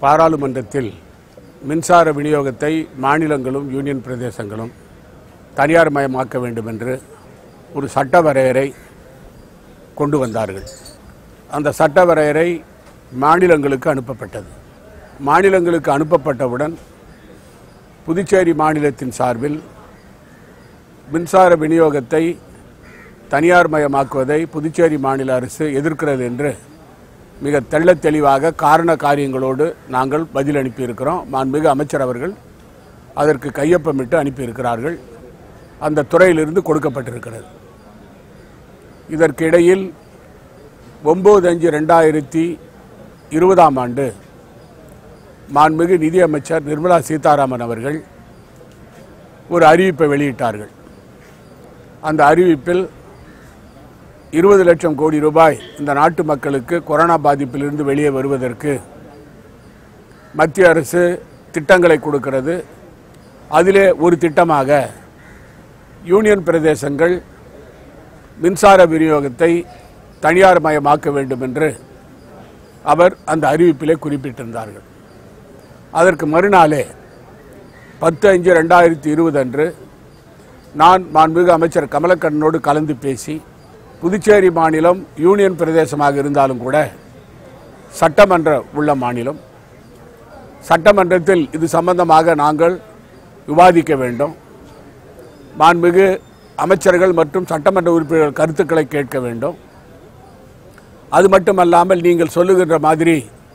பாராளுமன்றத்தில் மின்சார விநியோகத்தை மாநிலங்களும் யூனியன் பிரதேசங்களும் தனியார் மயமாக்க வேண்டும் என்று ஒரு சட்ட வரையறை கொண்டு வந்தார்கள் அந்த சட்ட வரையறை மாநிலங்களுக்கு அனுப்பப்பட்டது மாநிலங்களுக்கு அனுப்பப்பட்டவுடன் புதுச்சேரி மாநிலத்தின் சார்பில் மின்சார விநியோகத்தை தனியார் மயமாக்குவதை புதுச்சேரி மாநில அரசு எதிர்க்கிறது என்று மிக தெள்ளத் தெளிவாக காரண காரியங்களோடு நாங்கள் பதில் அனுப்பியிருக்கிறோம் மாண்புமிகு அமைச்சர் அவர்கள் அதற்கு கையொப்பமிட்டு அனுப்பியிருக்கிறார்கள் அந்த துறையிலிருந்து கொடுக்கப்பட்டிருக்கிறது இதற்கு இடையில் ஒம்பது அஞ்சு ரெண்டாயிரத்தி இருபதாம் ஆண்டு மாண்புமிகு நிதியமைச்சர் நிர்மலா சீதாராமன் அவர்கள் ஒரு அறிவிப்பை வெளியிட்டார்கள் அந்த அறிவிப்பில் இருபது லட்சம் கோடி ரூபாய் இந்த நாட்டு மக்களுக்கு கொரோனா பாதிப்பிலிருந்து வெளியே வருவதற்கு மத்திய அரசு திட்டங்களை கொடுக்கிறது அதிலே ஒரு திட்டமாக யூனியன் பிரதேசங்கள் மின்சார விநியோகத்தை தனியார் மயமாக்க வேண்டும் என்று அவர் அந்த அறிவிப்பிலே குறிப்பிட்டிருந்தார்கள் அதற்கு மறுநாளே பத்து அஞ்சு ரெண்டாயிரத்தி இருபது அன்று நான் மாண்புமிகு அமைச்சர் கமலக்கண்ணனோடு கலந்து பேசி புதுச்சேரி மாநிலம் யூனியன் பிரதேசமாக இருந்தாலும் கூட சட்டமன்ற உள்ள மாநிலம் சட்டமன்றத்தில் இது சம்பந்தமாக நாங்கள் விவாதிக்க வேண்டும் மாண்புமிகு அமைச்சர்கள் மற்றும் சட்டமன்ற உறுப்பினர்கள் கருத்துக்களை கேட்க வேண்டும் அது மட்டுமல்லாமல் நீங்கள் சொல்லுகின்ற மாதிரி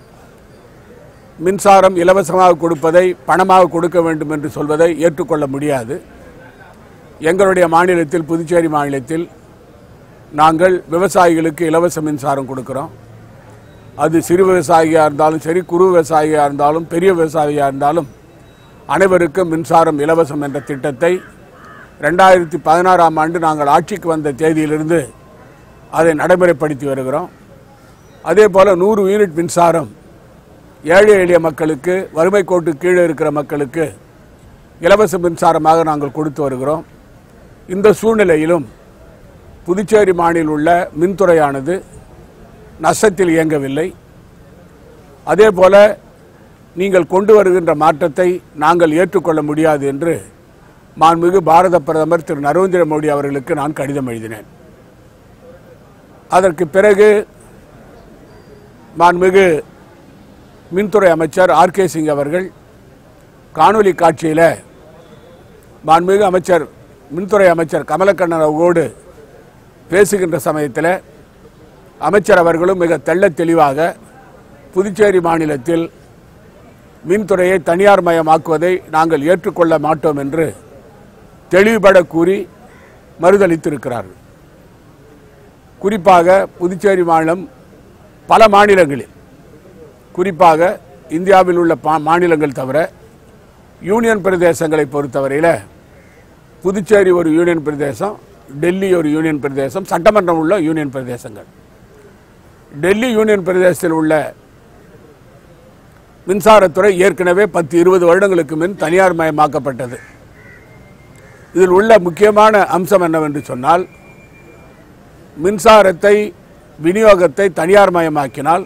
மின்சாரம் இலவசமாக கொடுப்பதை பணமாக கொடுக்க வேண்டும் என்று சொல்வதை ஏற்றுக்கொள்ள முடியாது எங்களுடைய மாநிலத்தில் புதுச்சேரி மாநிலத்தில் நாங்கள் விவசாயிகளுக்கு இலவச மின்சாரம் கொடுக்கிறோம் அது சிறு விவசாயியாக இருந்தாலும் சரி குறு விவசாயியாக இருந்தாலும் பெரிய விவசாயியாக இருந்தாலும் அனைவருக்கும் மின்சாரம் இலவசம் என்ற திட்டத்தை ரெண்டாயிரத்தி பதினாறாம் ஆண்டு நாங்கள் ஆட்சிக்கு வந்த தேதியிலிருந்து அதை நடைமுறைப்படுத்தி வருகிறோம் அதே போல் நூறு யூனிட் மின்சாரம் ஏழை எளிய மக்களுக்கு வறுமை கோட்டு கீழே இருக்கிற மக்களுக்கு இலவச மின்சாரமாக நாங்கள் கொடுத்து வருகிறோம் இந்த சூழ்நிலையிலும் புதுச்சேரி மாநில உள்ள மின்துறையானது நஷ்டத்தில் இயங்கவில்லை அதே போல நீங்கள் கொண்டு வருகின்ற மாற்றத்தை நாங்கள் ஏற்றுக்கொள்ள முடியாது என்று மாண்புமிகு பாரத பிரதமர் திரு நரேந்திர மோடி அவர்களுக்கு நான் கடிதம் எழுதினேன் அதற்கு பிறகு மாண்புமிகு மின்துறை அமைச்சர் ஆர் கே சிங் அவர்கள் காணொலி காட்சியில் மாண்புமிகு அமைச்சர் மின்துறை அமைச்சர் கமலக்கண்ணன் அவர்களோடு பேசுகின்ற சமயத்தில் அமைச்சர் அவர்களும் மிக தெள்ளத் தெளிவாக புதுச்சேரி மாநிலத்தில் மின்துறையை தனியார் மயமாக்குவதை நாங்கள் ஏற்றுக்கொள்ள மாட்டோம் என்று தெளிவுபட கூறி மறுதளித்திருக்கிறார்கள் குறிப்பாக புதுச்சேரி மாநிலம் பல மாநிலங்களில் குறிப்பாக இந்தியாவில் உள்ள பா- மாநிலங்கள் தவிர யூனியன் பிரதேசங்களை பொறுத்தவரையில் புதுச்சேரி ஒரு யூனியன் பிரதேசம் டெல்லி ஒரு யூனியன் பிரதேசம் சட்டமன்றம் உள்ள யூனியன் பிரதேசங்கள் டெல்லி யூனியன் பிரதேசத்தில் உள்ள மின்சாரத்துறை ஏற்கனவே பத்து இருபது வருடங்களுக்கு முன் தனியார் மயமாக்கப்பட்டது இதில் உள்ள முக்கியமான அம்சம் என்னவென்று சொன்னால் மின்சாரத்தை விநியோகத்தை தனியார் மயமாக்கினால்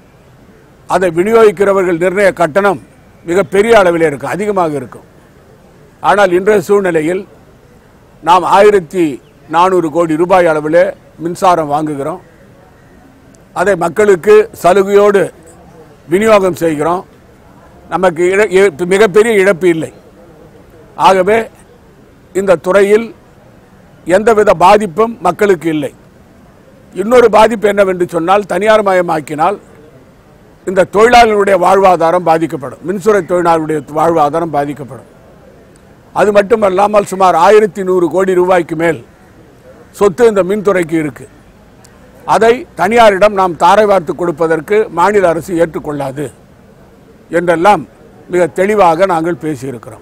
அதை விநியோகிக்கிறவர்கள் நிர்ணய கட்டணம் மிக பெரிய அளவில் இருக்கும் அதிகமாக இருக்கும் ஆனால் இன்றைய சூழ்நிலையில் நாம் ஆயிரத்தி நானூறு கோடி ரூபாய் அளவில் மின்சாரம் வாங்குகிறோம் அதை மக்களுக்கு சலுகையோடு விநியோகம் செய்கிறோம் நமக்கு இழ- இழப்பு- மிகப்பெரிய இழப்பு இல்லை ஆகவே இந்த துறையில் எந்தவித பாதிப்பும் மக்களுக்கு இல்லை இன்னொரு பாதிப்பு என்னவென்று சொன்னால் தனியார் மயமாக்கினால் இந்த தொழிலாளர்களுடைய வாழ்வாதாரம் பாதிக்கப்படும் மின்சுரை தொழிலாளர்களுடைய வாழ்வாதாரம் பாதிக்கப்படும் அது மட்டுமல்லாமல் சுமார் ஆயிரத்தி நூறு கோடி ரூபாய்க்கு மேல் சொத்து இந்த மின்துறைக்கு இருக்கு அதை தனியாரிடம் நாம் தாரை வார்த்து கொடுப்பதற்கு மாநில அரசு ஏற்றுக்கொள்ளாது என்றெல்லாம் மிக தெளிவாக நாங்கள் பேசியிருக்கிறோம்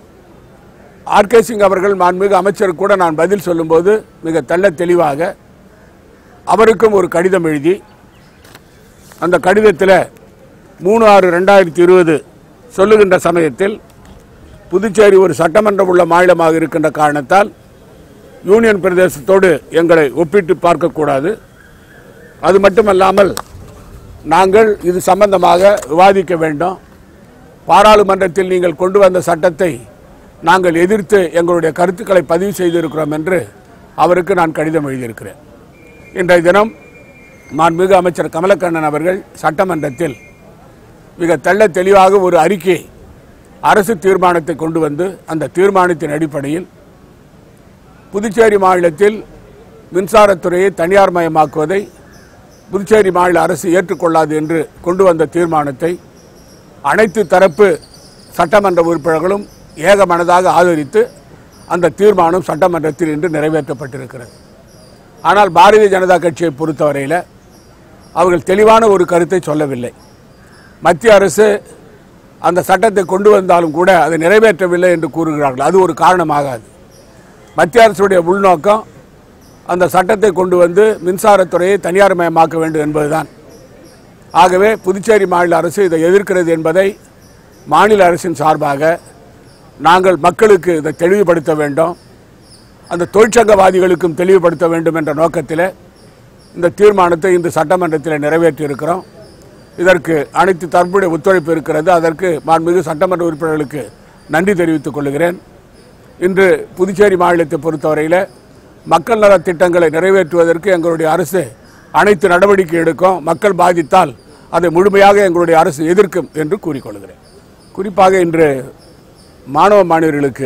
ஆர் கே சிங் அவர்கள் மாண்புமிகு அமைச்சர் கூட நான் பதில் சொல்லும்போது மிக தெள்ள தெளிவாக அவருக்கும் ஒரு கடிதம் எழுதி அந்த கடிதத்தில் மூணு ஆறு ரெண்டாயிரத்தி இருபது சொல்லுகின்ற சமயத்தில் புதுச்சேரி ஒரு சட்டமன்றம் உள்ள மாநிலமாக இருக்கின்ற காரணத்தால் யூனியன் பிரதேசத்தோடு எங்களை ஒப்பிட்டு பார்க்கக்கூடாது அது மட்டுமல்லாமல் நாங்கள் இது சம்பந்தமாக விவாதிக்க வேண்டும் பாராளுமன்றத்தில் நீங்கள் கொண்டு வந்த சட்டத்தை நாங்கள் எதிர்த்து எங்களுடைய கருத்துக்களை பதிவு செய்திருக்கிறோம் என்று அவருக்கு நான் கடிதம் எழுதியிருக்கிறேன் இன்றைய தினம் மாண்புமிகு அமைச்சர் கமலக்கண்ணன் அவர்கள் சட்டமன்றத்தில் மிக தெள்ள தெளிவாக ஒரு அறிக்கை அரசு தீர்மானத்தை கொண்டு வந்து அந்த தீர்மானத்தின் அடிப்படையில் புதுச்சேரி மாநிலத்தில் மின்சாரத்துறையை தனியார் மயமாக்குவதை புதுச்சேரி மாநில அரசு ஏற்றுக்கொள்ளாது என்று கொண்டு வந்த தீர்மானத்தை அனைத்து தரப்பு சட்டமன்ற உறுப்பினர்களும் ஏகமனதாக ஆதரித்து அந்த தீர்மானம் சட்டமன்றத்தில் இன்று நிறைவேற்றப்பட்டிருக்கிறது ஆனால் பாரதிய ஜனதா கட்சியை பொறுத்தவரையில் அவர்கள் தெளிவான ஒரு கருத்தை சொல்லவில்லை மத்திய அரசு அந்த சட்டத்தை கொண்டு வந்தாலும் கூட அதை நிறைவேற்றவில்லை என்று கூறுகிறார்கள் அது ஒரு காரணமாகாது மத்திய அரசுடைய உள்நோக்கம் அந்த சட்டத்தை கொண்டு வந்து மின்சாரத்துறையை தனியார் மயமாக்க வேண்டும் என்பதுதான் ஆகவே புதுச்சேரி மாநில அரசு இதை எதிர்க்கிறது என்பதை மாநில அரசின் சார்பாக நாங்கள் மக்களுக்கு இதை தெளிவுபடுத்த வேண்டும் அந்த தொழிற்சங்கவாதிகளுக்கும் தெளிவுபடுத்த வேண்டும் என்ற நோக்கத்தில் இந்த தீர்மானத்தை இன்று சட்டமன்றத்தில் நிறைவேற்றியிருக்கிறோம் இதற்கு அனைத்து தரப்புடைய ஒத்துழைப்பு இருக்கிறது அதற்கு மாண்புமிகு சட்டமன்ற உறுப்பினர்களுக்கு நன்றி தெரிவித்துக் கொள்கிறேன் இன்று புதுச்சேரி மாநிலத்தை பொறுத்தவரையில் மக்கள் நலத் திட்டங்களை நிறைவேற்றுவதற்கு எங்களுடைய அரசு அனைத்து நடவடிக்கை எடுக்கும் மக்கள் பாதித்தால் அதை முழுமையாக எங்களுடைய அரசு எதிர்க்கும் என்று கூறிக்கொள்கிறேன் குறிப்பாக இன்று மாணவ மாணவர்களுக்கு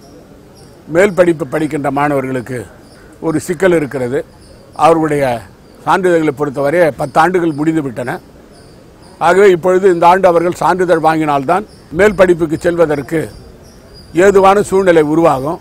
மேல் படிப்பு படிக்கின்ற மாணவர்களுக்கு ஒரு சிக்கல் இருக்கிறது அவர்களுடைய சான்றிதழ்களை பொறுத்தவரை பத்தாண்டுகள் முடிந்து விட்டன ஆகவே இப்பொழுது இந்த ஆண்டு அவர்கள் சான்றிதழ் வாங்கினால்தான் மேல் படிப்புக்கு செல்வதற்கு ஏதுவான சூழ்நிலை உருவாகும்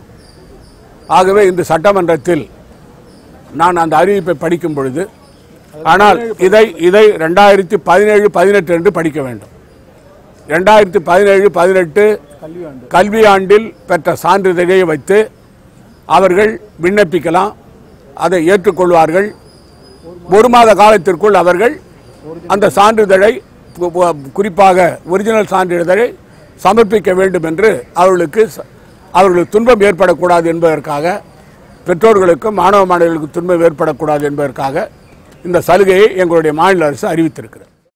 ஆகவே இந்த சட்டமன்றத்தில் நான் அந்த அறிவிப்பை படிக்கும் பொழுது ஆனால் இதை இதை ரெண்டாயிரத்தி பதினேழு பதினெட்டு என்று படிக்க வேண்டும் ரெண்டாயிரத்தி பதினேழு பதினெட்டு கல்வியாண்டில் பெற்ற சான்றிதழை வைத்து அவர்கள் விண்ணப்பிக்கலாம் அதை ஏற்றுக்கொள்வார்கள் ஒரு மாத காலத்திற்குள் அவர்கள் அந்த சான்றிதழை பு- பு- குறிப்பாக ஒரிஜினல் சான்றிதழை சமர்ப்பிக்க வேண்டும் என்று அவர்களுக்கு ச- அவர்களுக்கு துன்பம் ஏற்படக்கூடாது என்பதற்காக பெற்றோர்களுக்கும் மாணவ மாணவிகளுக்கும் துன்பம் ஏற்படக்கூடாது என்பதற்காக இந்த சலுகையை எங்களுடைய மாநில அரசு அறிவித்திருக்கிறது